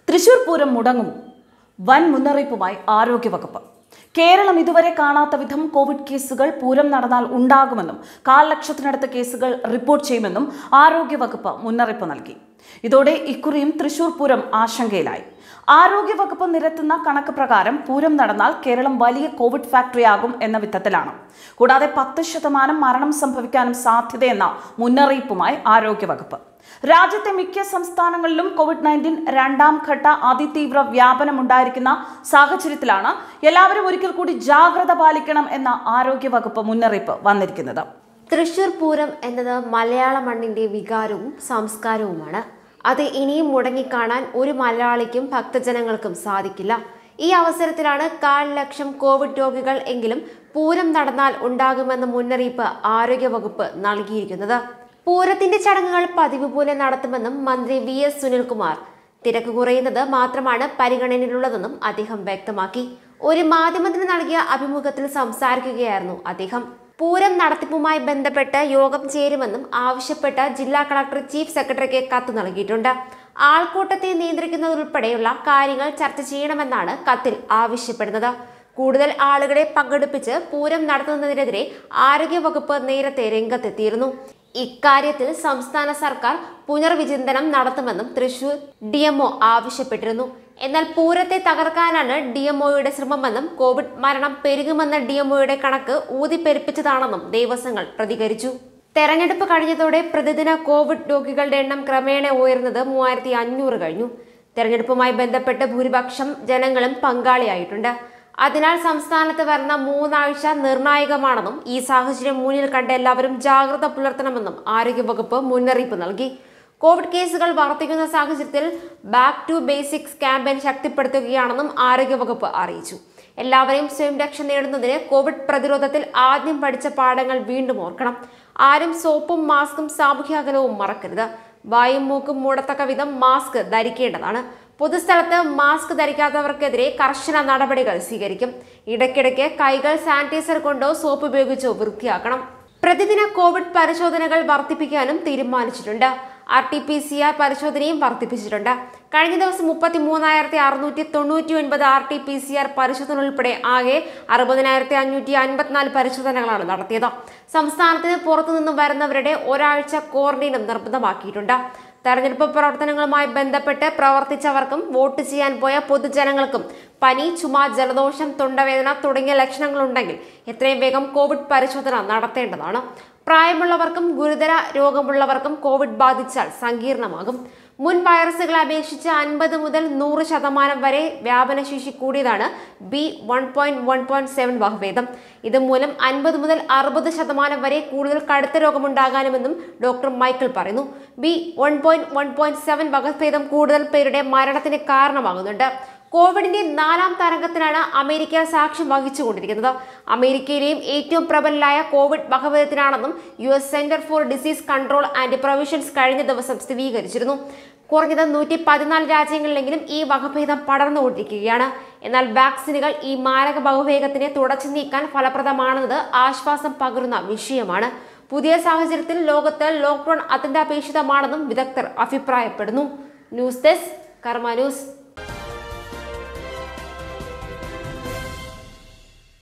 തൃശൂർ പൂരം മുടങ്ങുമോ വൻ മുന്നറിയിപ്പുമായി ആരോഗ്യവകുപ്പ് കേരളം ഇതുവരെ കാണാത്ത വിധം കോവിഡ് കേസുകൾ പൂരം നടന്നാൽ ഉണ്ടാകുമെന്നും കാൽ ലക്ഷത്തിനടുത്ത് കേസുകൾ റിപ്പോർട്ട് ചെയ്യുമെന്നും ആരോഗ്യവകുപ്പ് മുന്നറിയിപ്പ് നൽകി ഇതോടെ ഇക്കുറിയും തൃശൂർ പൂരം ആശങ്കയിലായി ആരോഗ്യവകുപ്പ് നിരത്തുന്ന കണക്ക് പ്രകാരം പൂരം നടന്നാൽ കേരളം വലിയ കോവിഡ് ഫാക്ടറിയാകും എന്ന വിധത്തിലാണ് കൂടാതെ പത്ത് ശതമാനം മരണം സംഭവിക്കാനും സാധ്യതയെന്ന മുന്നറിയിപ്പുമായി ആരോഗ്യവകുപ്പ് രാജ്യത്തെ മിക്ക സംസ്ഥാനങ്ങളിലും കോവിഡ് നയൻറ്റീൻ രണ്ടാം ഘട്ട അതിതീവ്ര വ്യാപനം ഉണ്ടായിരിക്കുന്ന സാഹചര്യത്തിലാണ് എല്ലാവരും ഒരിക്കൽ കൂടി ജാഗ്രത പാലിക്കണം എന്ന ആരോഗ്യവകുപ്പ് മുന്നറിയിപ്പ് വന്നിരിക്കുന്നത് തൃശൂർ പൂരം എന്നത് മലയാള മണ്ണിന്റെ വികാരവും സംസ്കാരവുമാണ് അത് ഇനിയും മുടങ്ങിക്കാണാൻ ഒരു മലയാളിക്കും ഭക്തജനങ്ങൾക്കും സാധിക്കില്ല ഈ അവസരത്തിലാണ് കാൽ ലക്ഷം കോവിഡ് രോഗികൾ എങ്കിലും പൂരം നടന്നാൽ ഉണ്ടാകുമെന്ന മുന്നറിയിപ്പ് ആരോഗ്യവകുപ്പ് നൽകിയിരിക്കുന്നത് പൂരത്തിന്റെ ചടങ്ങുകൾ പതിവ് പോലെ നടത്തുമെന്നും മന്ത്രി വി എസ് സുനിൽകുമാർ തിരക്ക് കുറയുന്നത് മാത്രമാണ് പരിഗണനയിലുള്ളതെന്നും അദ്ദേഹം വ്യക്തമാക്കി ഒരു മാധ്യമത്തിന് നൽകിയ അഭിമുഖത്തിൽ സംസാരിക്കുകയായിരുന്നു അദ്ദേഹം പൂരം നടത്തിപ്പുമായി ബന്ധപ്പെട്ട് യോഗം ചേരുമെന്നും ആവശ്യപ്പെട്ട് ജില്ലാ കളക്ടർ ചീഫ് സെക്രട്ടറിക്ക് കത്ത് നൽകിയിട്ടുണ്ട് ആൾക്കൂട്ടത്തെ നിയന്ത്രിക്കുന്നതുൾപ്പെടെയുള്ള കാര്യങ്ങൾ ചർച്ച ചെയ്യണമെന്നാണ് കത്തിൽ ആവശ്യപ്പെടുന്നത് കൂടുതൽ ആളുകളെ പങ്കെടുപ്പിച്ച് പൂരം നടത്തുന്നതിനെതിരെ ആരോഗ്യവകുപ്പ് നേരത്തെ രംഗത്തെത്തിയിരുന്നു ഇക്കാര്യത്തിൽ സംസ്ഥാന സർക്കാർ പുനർവിചിന്തനം നടത്തുമെന്നും തൃശൂർ ഡി ആവശ്യപ്പെട്ടിരുന്നു എന്നാൽ പൂരത്തെ തകർക്കാനാണ് ഡി എംഒയുടെ ശ്രമമെന്നും കോവിഡ് മരണം പെരുകുമെന്ന ഡി എംഒയുടെ കണക്ക് ഊതിപ്പെരുപ്പിച്ചതാണെന്നും ദേവസ്വങ്ങൾ പ്രതികരിച്ചു തെരഞ്ഞെടുപ്പ് കഴിഞ്ഞതോടെ പ്രതിദിന കോവിഡ് രോഗികളുടെ എണ്ണം ക്രമേണ ഉയർന്നത് മൂവായിരത്തി അഞ്ഞൂറ് കഴിഞ്ഞു തെരഞ്ഞെടുപ്പുമായി ബന്ധപ്പെട്ട് ഭൂരിപക്ഷം ജനങ്ങളും പങ്കാളിയായിട്ടുണ്ട് അതിനാൽ സംസ്ഥാനത്ത് വരുന്ന മൂന്നാഴ്ച നിർണായകമാണെന്നും ഈ സാഹചര്യം മുന്നിൽ കണ്ട് എല്ലാവരും ജാഗ്രത പുലർത്തണമെന്നും ആരോഗ്യവകുപ്പ് മുന്നറിയിപ്പ് നൽകി കോവിഡ് കേസുകൾ വർദ്ധിക്കുന്ന സാഹചര്യത്തിൽ ബാക്ക് ടു ബേസിക്സ് ക്യാമ്പയിൻ ശക്തിപ്പെടുത്തുകയാണെന്നും ആരോഗ്യവകുപ്പ് അറിയിച്ചു എല്ലാവരെയും സ്വയം രക്ഷ നേടുന്നതിന് കോവിഡ് പ്രതിരോധത്തിൽ ആദ്യം പഠിച്ച പാഠങ്ങൾ വീണ്ടും ഓർക്കണം ആരും സോപ്പും മാസ്കും സാമൂഹ്യ അകലവും മറക്കരുത് വായും മൂക്കും മൂടത്തക്ക വിധം മാസ്ക് ധരിക്കേണ്ടതാണ് പൊതുസ്ഥലത്ത് മാസ്ക് ധരിക്കാത്തവർക്കെതിരെ കർശന നടപടികൾ സ്വീകരിക്കും ഇടയ്ക്കിടയ്ക്ക് കൈകൾ സാനിറ്റൈസർ കൊണ്ടോ സോപ്പ് ഉപയോഗിച്ചോ വൃത്തിയാക്കണം പ്രതിദിന കോവിഡ് പരിശോധനകൾ വർദ്ധിപ്പിക്കാനും തീരുമാനിച്ചിട്ടുണ്ട് R T P C R പരിശോധനയും വർദ്ധിപ്പിച്ചിട്ടുണ്ട് കഴിഞ്ഞ ദിവസം മുപ്പത്തി മൂന്നായിരത്തി അറുന്നൂറ്റി തൊണ്ണൂറ്റി ഒൻപത് R T P C R പരിശോധന ഉൾപ്പെടെ ആകെ അറുപതിനായിരത്തി അഞ്ഞൂറ്റി അൻപത്തിനാല് പരിശോധനകളാണ് നടത്തിയത് സംസ്ഥാനത്തിന് പുറത്തുനിന്നും വരുന്നവരുടെ ഒരാഴ്ച ക്വാറന്റൈനും നിർബന്ധമാക്കിയിട്ടുണ്ട് തെരഞ്ഞെടുപ്പ് പ്രവർത്തനങ്ങളുമായി ബന്ധപ്പെട്ട് പ്രവർത്തിച്ചവർക്കും വോട്ട് ചെയ്യാൻ പോയ പൊതുജനങ്ങൾക്കും പനി ചുമ ജലദോഷം തൊണ്ടവേദന തുടങ്ങിയ ലക്ഷണങ്ങളുണ്ടെങ്കിൽ എത്രയും വേഗം കോവിഡ് പരിശോധന നടത്തേണ്ടതാണ് പ്രായമുള്ളവർക്കും ഗുരുതര രോഗമുള്ളവർക്കും കോവിഡ് ബാധിച്ചാൽ സങ്കീർണമാകും മുൻ വൈറസുകളെ അപേക്ഷിച്ച് അൻപത് മുതൽ നൂറ് ശതമാനം വരെ വ്യാപനശേഷി കൂടിയതാണ് B one point one point seven വകഭേദം ഇതുമൂലം അൻപത് മുതൽ അറുപത് ശതമാനം വരെ കൂടുതൽ കടുത്ത രോഗമുണ്ടാകാനുമെന്നും ഡോക്ടർ മൈക്കിൾ പറയുന്നു B one point one point seven വകഭേദം കൂടുതൽ പേരുടെ മരണത്തിന് കാരണമാകുന്നുണ്ട് കോവിഡിന്റെ നാലാം തരംഗത്തിനാണ് അമേരിക്ക സാക്ഷ്യം വഹിച്ചുകൊണ്ടിരിക്കുന്നത് അമേരിക്കയിലെയും ഏറ്റവും പ്രബലനായ കോവിഡ് വകഭേദത്തിനാണെന്നും U S center for disease control and prevention കഴിഞ്ഞ ദിവസം സ്ഥിരീകരിച്ചിരുന്നു കുറഞ്ഞത് നൂറ്റി പതിനാല് രാജ്യങ്ങളിലെങ്കിലും ഈ വകഭേദം പടർന്നുകൊണ്ടിരിക്കുകയാണ് എന്നാൽ വാക്സിനുകൾ ഈ മാരക വകഭേദത്തിനെ തുടച്ചു നീക്കാൻ ഫലപ്രദമാണെന്നത് ആശ്വാസം പകരുന്ന വിഷയമാണ് പുതിയ സാഹചര്യത്തിൽ ലോകത്ത് ലോക്ക്ഡൌൺ അത്യന്താപേക്ഷിതമാണെന്നും വിദഗ്ധർ അഭിപ്രായപ്പെടുന്നു ന്യൂസ് ഡെസ്ക് കർമ്മ ന്യൂസ്